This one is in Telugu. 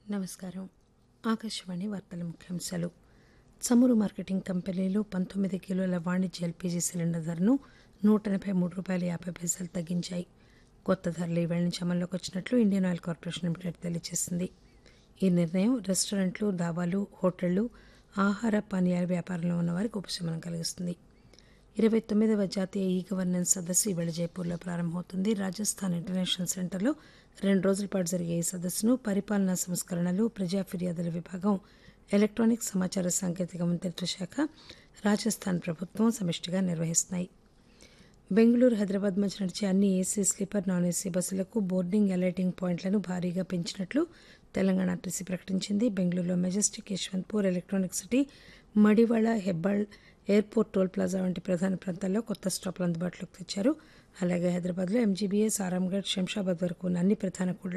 నమస్కారం ఆకాశవాణి వార్తల ముఖ్యాంశాలు చమురు మార్కెటింగ్ కంపెనీలు పంతొమ్మిది కిలోల వాణిజ్య ఎల్పీజీ సిలిండర్ ధరను నూట ఎనభై మూడు రూపాయల యాభై పైసలు తగ్గించాయి కొత్త ధరలు ఈవేళ నుంచి అమల్లోకి వచ్చినట్లు ఇండియన్ ఆయిల్ కార్పొరేషన్ లిమిటెడ్ తెలియజేసింది ఈ నిర్ణయం రెస్టారెంట్లు దాబాలు హోటళ్లు ఆహార పానీయాల వ్యాపారంలో ఉన్న వారికి ఉపశమనం కలిగిస్తుంది ఇరవై తొమ్మిదవ జాతీయ ఈ గవర్నెన్స్ సదస్సు ఈవేళ జైపూర్లో ప్రారంభమవుతుంది రాజస్థాన్ ఇంటర్నేషనల్ సెంటర్లో రెండు రోజుల పాటు జరిగే ఈ సదస్సును పరిపాలనా సంస్కరణలు ప్రజా ఫిర్యాదుల విభాగం ఎలక్ట్రానిక్ సమాచార సాంకేతిక మంత్రిత్వ శాఖ రాజస్థాన్ ప్రభుత్వం సమిష్టిగా నిర్వహిస్తున్నాయి బెంగళూరు హైదరాబాద్ మధ్య నడిచే అన్ని ఏసీ స్లీపర్ నాన్ ఏసీ బస్సులకు బోర్డింగ్ అలైటింగ్ పాయింట్లను భారీగా పెంచినట్లు తెలంగాణ ఆర్టీసీ ప్రకటించింది బెంగళూరులో Majestic Yeshwanthpur electronic city Madiwala Hebbal airport toll plaza వంటి ప్రధాన ప్రాంతాల్లో కొత్త స్టాపులు అందుబాటులోకి తెచ్చారు అలాగే హైదరాబాద్లో ఎంజీబీఎస్ ఆరాంఘడ్ శంషాబాద్ వరకు ఉన్న అన్ని ప్రధాన కూడళ్ల